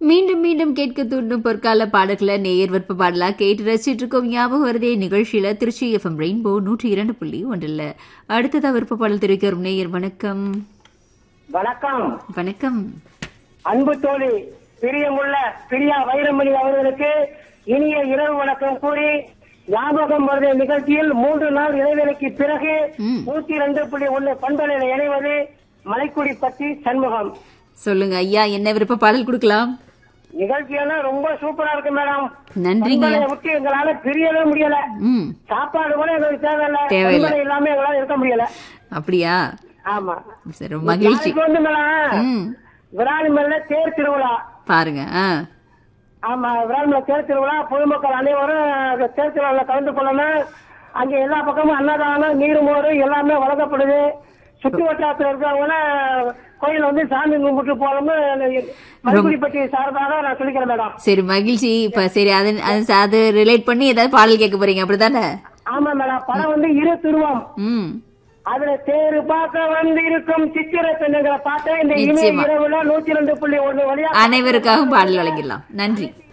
மீண்டும் மீண்டும் கேட்க தூண்டும் பொற்கால பாடல்களை நேயர் விருப்ப பாடலா கேட்டு ரசிச்சிட்டு இருக்கோம் ஞாபகம் வருதே நிகழ்ச்சியில திருச்சி எஃப்எம் ரெயின்போ நூற்றி இரண்டு புள்ளி ஒன்றில் அடுத்ததா விருப்ப பாடல் தெரிவிக்க வரும் நேயர் வணக்கம் வணக்கம் வணக்கம் அன்பு தோழி பிரியமுள்ள பிரியா வைரமணி அவர்களுக்கு இனிய இரவு வணக்கம் கூறி ஞாபகம் வருத நிகழ்ச்சியில் மூன்று நாள் இடைவேளைக்கு பிறகு ம். நூத்தி ரெண்டு புள்ளி ஒண்ணு பண்பலையில் இணைவது மலைக்குடி பத்தி சண்முகம் சொல்லுங்க ஐயா என்ன விருப்ப பாடல் கொடுக்கலாம் நிகழ்ச்சியெல்லாம் ரொம்ப சூப்பரா இருக்கு மேடம் நன்றிங்க பண்பலையை விட்டு எங்களால பிரியவே முடியல ம் சாப்பாடு கூட எங்களுக்கு தேவையில்ல தேவையில்ல. பண்பலை இல்லாம எங்களால இருக்க முடியல அப்படியா ஆமா சரி ரொம்ப மகிழ்ச்சி நாளைக்கு வந்து மேடம் ம் விராலிமல்ல தேர் திருவிழா பாருங்க ஆ ஆமா விராலிமலை தேர் திருவிழா பொதுமக்கள் அனைவரும் அந்த தேர் திருவிழாவில் கலந்து கொள்ளணும் அங்க எல்லா பக்கமும் அன்னதானம் நீர்மோறு எல்லாமே வழங்கப்படுது சுற்று வட்டாரத்தில் இருக்கிறவங்க கோயில் வந்து சாமி கும்பிட்டு போகணும்னு மறுபடிப்பட்டி சார்பாக நான் சொல்லிக்கிறேன் மேடம் சரி மகிழ்ச்சி இப்ப சரி அது அது அது ரிலேட் பண்ணி ஏதாவது பாடல் கேட்க போறீங்க அப்படிதானே ஆமா மேடம் படம் வந்து இரு திருவம் ம் அதுல தேரு பார்க்க வந்து இருக்கும் சித்திர பெண்ணுங்கிற பாட்டை இந்த இணைய நிச்சயமா. இரவுல நூத்தி ரெண்டு புள்ளி ஒண்ணு வழியா அனைவருக்காகவும் பாடல் வழங்கிடலாம் நன்றி